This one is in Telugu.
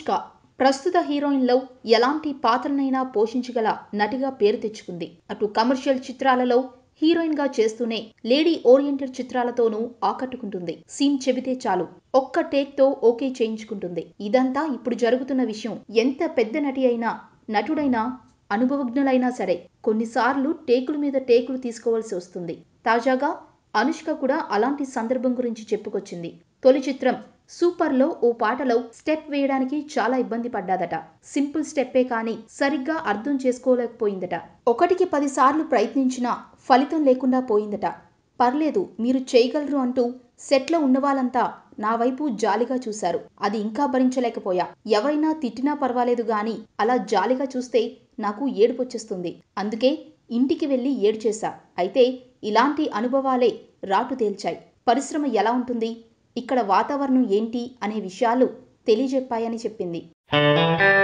అనుష్క ప్రస్తుత హీరోయిన్లో ఎలాంటి పాత్రనైనా పోషించగల నటిగా పేరు తెచ్చుకుంది అటు కమర్షియల్ చిత్రాలలో హీరోయిన్ గా చేస్తూనే లేడీ ఓరియంటెడ్ చిత్రాలతోనూ ఆకట్టుకుంటుంది సీన్ చెబితే చాలు ఒక్క టేక్ తో ఓకే చేయించుకుంటుంది ఇదంతా ఇప్పుడు జరుగుతున్న విషయం ఎంత పెద్ద నటి అయినా నటుడైనా అనుభవజ్ఞులైనా సరే కొన్నిసార్లు టేకుల మీద టేకులు తీసుకోవాల్సి వస్తుంది తాజాగా అనుష్క కూడా అలాంటి సందర్భం గురించి చెప్పుకొచ్చింది తొలి చిత్రం సూపర్లో ఓ పాటలో స్టెప్ వేయడానికి చాలా ఇబ్బంది పడ్డాదట సింపుల్ స్టెప్పే కానీ సరిగ్గా అర్థం చేసుకోలేకపోయిందట ఒకటికి పదిసార్లు ప్రయత్నించినా ఫలితం లేకుండా పోయిందట పర్లేదు మీరు చేయగలరు అంటూ సెట్లో ఉన్నవాళ్ళంతా నా వైపు జాలిగా చూశారు అది ఇంకా భరించలేకపోయా ఎవరైనా తిట్టినా పర్వాలేదు గాని అలా జాలిగా చూస్తే నాకు ఏడుపొచ్చేస్తుంది అందుకే ఇంటికి వెళ్ళి ఏడ్చేశా అయితే ఇలాంటి అనుభవాలే రాటు తేల్చాయి పరిశ్రమ ఎలా ఉంటుంది ఇక్కడ వాతావరణం ఏంటి అనే విషయాలు తెలియజెప్పాయని చెప్పింది